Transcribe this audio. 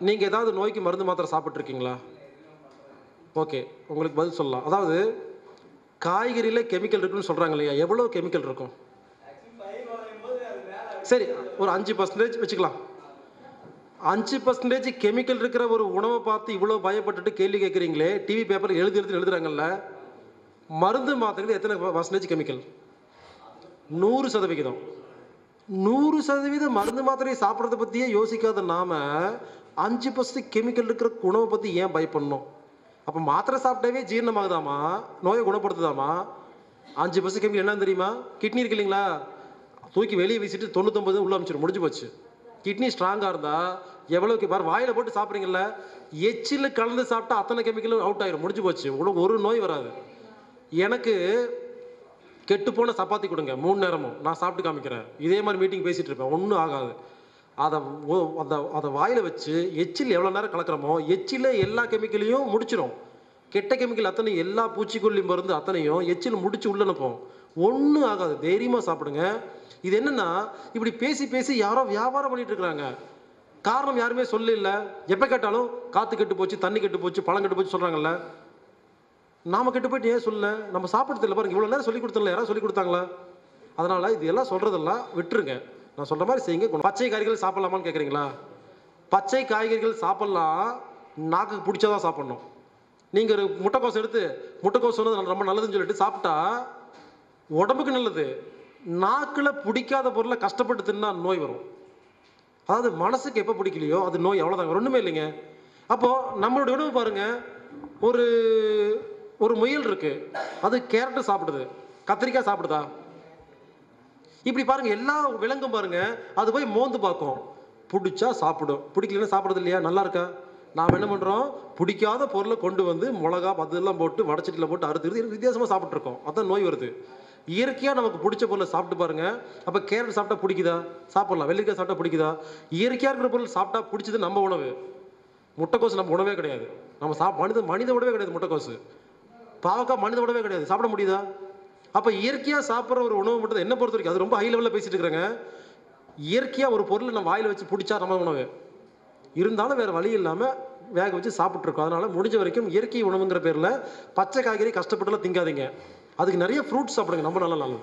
நீங்கள் ஏதாவது நோய்க்கு மருந்து மாத்திரை சாப்பிட்ருக்கீங்களா ஓகே உங்களுக்கு பதில் சொல்லலாம் அதாவது காய்கறியில் கெமிக்கல் இருக்குன்னு சொல்கிறாங்க இல்லையா எவ்வளோ கெமிக்கல் இருக்கும் சரி ஒரு அஞ்சு பர்சன்டேஜ் வச்சுக்கலாம் அஞ்சு பர்சன்டேஜ் கெமிக்கல் இருக்கிற ஒரு உணவை பார்த்து இவ்வளோ பயப்பட்டுட்டு கேள்வி கேட்குறீங்களே டிவி பேப்பர் எழுதி எழுதி எழுதுறாங்கல்ல மருந்து மாத்திரைகள் எத்தனை பர்சன்டேஜ் கெமிக்கல் நூறு சதவிகிதம் நூறு சதவீதம் மருந்து மாத்திரையை சாப்பிட்றத பற்றியே யோசிக்காத நாம அஞ்சு பர்சன்ட் கெமிக்கல் இருக்கிற உணவை பற்றி ஏன் பயப்படணும் அப்போ மாத்திரை சாப்பிட்டாவே ஜீரணமாகுதாமா நோயை குணப்படுத்துதாமா அஞ்சு பர்சன்ட் கெமிக்கல் என்னன்னு தெரியுமா கிட்னி இருக்கு இல்லைங்களா தூக்கி வெளியே வீசிட்டு தொண்ணூத்தொம்பது உள்ள அமைச்சிடும் முடிஞ்சு போச்சு கிட்னி ஸ்ட்ராங்காக இருந்தால் எவ்வளோக்கு பாரு வாயில் போட்டு சாப்பிட்றீங்கல்ல எச்சில் கலந்து சாப்பிட்டா அத்தனை கெமிக்கலும் அவுட் ஆயிரும் முடிஞ்சு போச்சு உனக்கு ஒரு நோய் வராது எனக்கு கெட்டுப்போன சப்பாத்தி கொடுங்க மூணு நேரமும் நான் சாப்பிட்டு காமிக்கிறேன் இதே மாதிரி மீட்டிங் பேசிட்டு இருப்பேன் ஒன்றும் ஆகாது அதை ஒ- அந்த அதை வாயில் வச்சு எச்சில் எவ்வளோ நேரம் கலக்கிறோமோ எச்சில் எல்லா கெமிக்கலையும் முடிச்சிடும் கெட்ட கெமிக்கல் அத்தனை எல்லா பூச்சிக்கொல்லி மருந்து அத்தனையும் எச்சில் முடிச்சு உள்ள அனுப்பும் ஒன்றும் ஆகாது தைரியமாக சாப்பிடுங்க இது என்னன்னா இப்படி பேசி பேசி யாரோ வியாபாரம் பண்ணிட்டு இருக்கிறாங்க காரணம் யாருமே சொல்ல இல்லை எப்போ கேட்டாலும் காற்று கெட்டு போச்சு தண்ணி கெட்டு போச்சு பழம் கெட்டு போச்சு சொல்கிறாங்கல்ல நாம கெட்டு போயிட்டு ஏன் சொல்ல நம்ம சாப்பிடுறது இல்லை பாருங்க இவ்வளோ நேரம் சொல்லி கொடுத்தல யாராவது சொல்லி கொடுத்தாங்களா அதனால இது எல்லாம் சொல்றதெல்லாம் விட்டுருங்க நான் சொல்ற மாதிரி செய்யுங்க குணம். பச்சை காய்கறிகள் சாப்பிடலாமான்னு கேட்குறீங்களா பச்சை காய்கறிகள் சாப்பிடலாம் நாக்குக்கு பிடிச்சதான் சாப்பிடணும் நீங்கள் ஒரு முட்டைக்கோஸ் எடுத்து முட்டைக்கோஸ் சொன்னது ரொம்ப நல்லதுன்னு சொல்லிட்டு சாப்பிட்டா உடம்புக்கு நல்லது நாக்கில் பிடிக்காத பொருளை கஷ்டப்பட்டு தின்னா நோய் வரும் அதாவது மனசுக்கு எப்போ பிடிக்கலையோ அது நோய் அவ்வளோதாங்க ஒன்றுமே இல்லைங்க அப்போது நம்மளுடைய உணவு பாருங்க ஒரு ஒரு முயல் இருக்கு அது கேரட்டு சாப்பிடுது கத்திரிக்காய் சாப்பிடுதா இப்படி பாருங்க எல்லா விலங்கும் பாருங்க அது போய் மோந்து பார்க்கும் பிடிச்சா சாப்பிடும் பிடிக்கலன்னா சாப்பிடுறது இல்லையா நல்லா இருக்கா நாம் என்ன பண்ணுறோம் பிடிக்காத பொருளை கொண்டு வந்து மிளகா அதெல்லாம் போட்டு வடச்சட்டியில் போட்டு அறுத்து வித்தியாசமாக சாப்பிட்ருக்கோம் அதான் நோய் வருது இயற்கையாக நமக்கு பிடிச்ச பொருளை சாப்பிட்டு பாருங்க அப்போ கேரட் சாப்பிட்டா பிடிக்குதா சாப்பிடலாம் வெள்ளிக்காய் சாப்பிட்டா பிடிக்குதா இயற்கையாக இருக்கிற பொருள் சாப்பிட்டா பிடிச்சது நம்ம உணவு முட்டைக்கோசு நம்ம உணவே கிடையாது நம்ம சாப் மனித மனித உணவே கிடையாது முட்டைக்கோசு பாவக்காய் மனித உணவே கிடையாது சாப்பிட முடியுதா அப்போ இயற்கையாக சாப்பிட்ற ஒரு உணவு மட்டும் தான் என்ன பொறுத்த வரைக்கும் அது ரொம்ப ஹை லெவலில் பேசிட்டு இருக்கிறேங்க இயற்கையாக ஒரு பொருளை நம்ம வாயில் வச்சு பிடிச்சா நம்ம உணவு இருந்தாலும் வேறு வழி இல்லாமல் வேக வச்சு சாப்பிட்ருக்கோம் அதனால முடிஞ்ச வரைக்கும் இயற்கை உணவுங்கிற பேரில் பச்சை காய்கறி கஷ்டப்பட்டுலாம் திங்காதீங்க அதுக்கு நிறைய ஃப்ரூட்ஸ் சாப்பிடுங்க ரொம்ப நல்ல நல்லது